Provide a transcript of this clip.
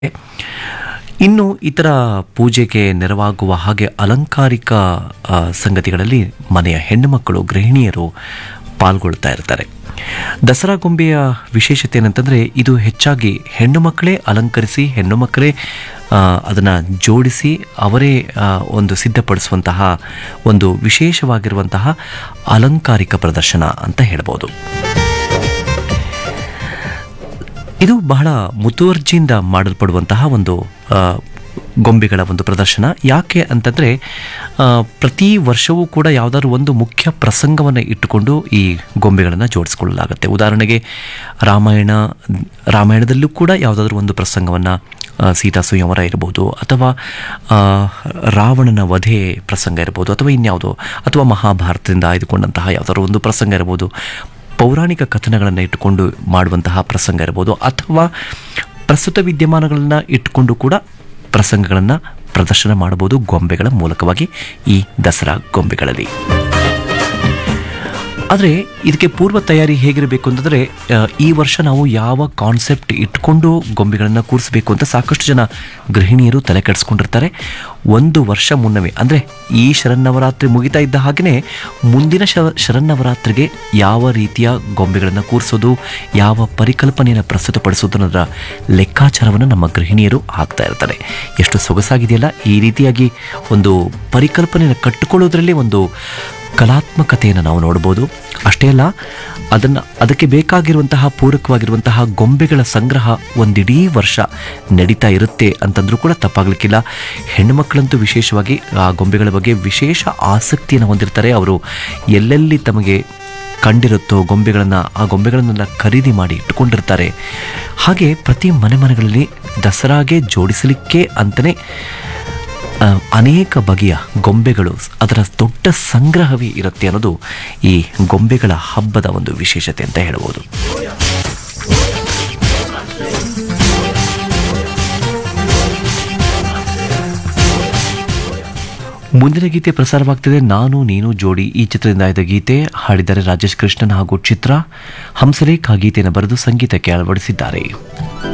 ಇನ್ನು ಇತರ ಪೂಜೆಗೆ ನೆರವಾಗುವ ಹಾಗೆ ಅಲಂಕಾರಿಕ ಆ, ಸಂಗತಿಗಳಲ್ಲಿ ಮನೆಯ ಹೆಣ್ಣು ಮಕ್ಕಳು ಗೃಹಿಣಿಯರು ಪಾಲ್ಗೊಳ್ತಾ ಇರ್ತಾರೆ ದಸರಾ ಗೊಂಬೆಯ ವಿಶೇಷತೆ ಏನಂತಂದರೆ ಇದು ಹೆಚ್ಚಾಗಿ ಹೆಣ್ಣು ಮಕ್ಕಳೇ ಅಲಂಕರಿಸಿ ಹೆಣ್ಣು ಮಕ್ಕಳೇ ಅದನ್ನು ಜೋಡಿಸಿ ಅವರೇ ಆ, ಒಂದು ಸಿದ್ಧಪಡಿಸುವಂತಹ ಒಂದು ವಿಶೇಷವಾಗಿರುವಂತಹ ಅಲಂಕಾರಿಕ ಪ್ರದರ್ಶನ ಅಂತ ಹೇಳ್ಬೋದು ಇದು ಬಹಳ ಮುತುವರ್ಜಿಯಿಂದ ಮಾಡಲ್ಪಡುವಂತಹ ಒಂದು ಆ, ಗೊಂಬೆಗಳ ಒಂದು ಪ್ರದರ್ಶನ ಯಾಕೆ ಅಂತಂದರೆ ಪ್ರತಿ ವರ್ಷವೂ ಕೂಡ ಯಾವುದಾದ್ರು ಒಂದು ಮುಖ್ಯ ಪ್ರಸಂಗವನ್ನು ಇಟ್ಟುಕೊಂಡು ಈ ಗೊಂಬೆಗಳನ್ನು ಜೋಡಿಸ್ಕೊಳ್ಳಲಾಗುತ್ತೆ ಉದಾಹರಣೆಗೆ ರಾಮಾಯಣ ರಾಮಾಯಣದಲ್ಲೂ ಕೂಡ ಯಾವುದಾದ್ರೂ ಒಂದು ಪ್ರಸಂಗವನ್ನು ಸೀತಾ ಸ್ವಯಂವರ ಇರ್ಬೋದು ಅಥವಾ ಆ, ರಾವಣನ ವಧೆ ಪ್ರಸಂಗ ಇರ್ಬೋದು ಅಥವಾ ಇನ್ಯಾವುದೋ ಅಥವಾ ಮಹಾಭಾರತದಿಂದ ಆಯ್ದುಕೊಂಡಂತಹ ಯಾವುದಾದ್ರು ಒಂದು ಪ್ರಸಂಗ ಇರ್ಬೋದು ಪೌರಾಣಿಕ ಕಥನಗಳನ್ನು ಇಟ್ಟುಕೊಂಡು ಮಾಡುವಂತಹ ಪ್ರಸಂಗ ಇರ್ಬೋದು ಅಥವಾ ಪ್ರಸ್ತುತ ವಿದ್ಯಮಾನಗಳನ್ನು ಇಟ್ಟುಕೊಂಡು ಕೂಡ ಪ್ರಸಂಗಗಳನ್ನು ಪ್ರದರ್ಶನ ಮಾಡಬಹುದು ಗೊಂಬೆಗಳ ಮೂಲಕವಾಗಿ ಈ ದಸರಾ ಗೊಂಬೆಗಳಲ್ಲಿ ಆದರೆ ಇದಕ್ಕೆ ಪೂರ್ವ ತಯಾರಿ ಹೇಗಿರಬೇಕು ಅಂತಂದರೆ ಆ, ಈ ವರ್ಷ ನಾವು ಯಾವ ಕಾನ್ಸೆಪ್ಟ್ ಇಟ್ಕೊಂಡು ಗೊಂಬೆಗಳನ್ನು ಕೂರಿಸಬೇಕು ಅಂತ ಸಾಕಷ್ಟು ಜನ ಗೃಹಿಣಿಯರು ತಲೆ ಕೆಡಿಸ್ಕೊಂಡಿರ್ತಾರೆ ಒಂದು ವರ್ಷ ಮುನ್ನವೇ ಅಂದರೆ ಈ ಶರನ್ನವರಾತ್ರಿ ಮುಗಿತಾ ಇದ್ದ ಹಾಗೆಯೇ ಮುಂದಿನ ಶ ಶರನ್ನವರಾತ್ರಿಗೆ ಯಾವ ರೀತಿಯ ಗೊಂಬೆಗಳನ್ನು ಕೂರಿಸೋದು ಯಾವ ಪರಿಕಲ್ಪನೆಯನ್ನು ಪ್ರಸ್ತುತಪಡಿಸೋದು ಅನ್ನೋದರ ಲೆಕ್ಕಾಚಾರವನ್ನು ನಮ್ಮ ಗೃಹಿಣಿಯರು ಹಾಕ್ತಾ ಇರ್ತಾರೆ ಎಷ್ಟು ಸೊಗಸಾಗಿದೆಯಲ್ಲ ಈ ರೀತಿಯಾಗಿ ಒಂದು ಪರಿಕಲ್ಪನೆಯನ್ನು ಕಟ್ಟಿಕೊಳ್ಳೋದ್ರಲ್ಲಿ ಒಂದು ಕಲಾತ್ಮಕತೆಯನ್ನು ನಾವು ನೋಡ್ಬೋದು ಅಷ್ಟೇ ಅಲ್ಲ ಅದನ್ನು ಅದಕ್ಕೆ ಬೇಕಾಗಿರುವಂತಹ ಪೂರಕವಾಗಿರುವಂತಹ ಗೊಂಬೆಗಳ ಸಂಗ್ರಹ ಒಂದಿಡೀ ವರ್ಷ ನಡೀತಾ ಇರುತ್ತೆ ಅಂತಂದ್ರೂ ಕೂಡ ತಪ್ಪಾಗಲಿಕ್ಕಿಲ್ಲ ಹೆಣ್ಣುಮಕ್ಕಳಂತೂ ವಿಶೇಷವಾಗಿ ಆ ಗೊಂಬೆಗಳ ಬಗ್ಗೆ ವಿಶೇಷ ಆಸಕ್ತಿಯನ್ನು ಹೊಂದಿರ್ತಾರೆ ಅವರು ಎಲ್ಲೆಲ್ಲಿ ತಮಗೆ ಕಂಡಿರುತ್ತೋ ಗೊಂಬೆಗಳನ್ನು ಆ ಗೊಂಬೆಗಳನ್ನೆಲ್ಲ ಖರೀದಿ ಮಾಡಿ ಇಟ್ಟುಕೊಂಡಿರ್ತಾರೆ ಹಾಗೆ ಪ್ರತಿ ಮನೆ ಮನೆಗಳಲ್ಲಿ ದಸರಾಗೆ ಜೋಡಿಸಲಿಕ್ಕೆ ಅಂತಲೇ ಆ, ಅನೇಕ ಬಗೆಯ ಗೊಂಬೆಗಳು ಅದರ ದೊಡ್ಡ ಸಂಗ್ರಹವೇ ಇರುತ್ತೆ ಅನ್ನೋದು ಈ ಗೊಂಬೆಗಳ ಹಬ್ಬದ ಒಂದು ವಿಶೇಷತೆ ಅಂತ ಹೇಳ್ಬೋದು ಮುಂದಿನ ಗೀತೆ ಪ್ರಸಾರವಾಗ್ತಿದೆ ನಾನು ನೀನು ಜೋಡಿ ಈ ಚಿತ್ರದಿಂದ ಆಯ್ದ ಗೀತೆ ಹಾಡಿದ್ದಾರೆ ರಾಜೇಶ್ ಕೃಷ್ಣನ್ ಹಾಗೂ ಚಿತ್ರ ಹಂಸಲೇಖ ಗೀತೆಯನ್ನು ಬರೆದು ಸಂಗೀತಕ್ಕೆ ಅಳವಡಿಸಿದ್ದಾರೆ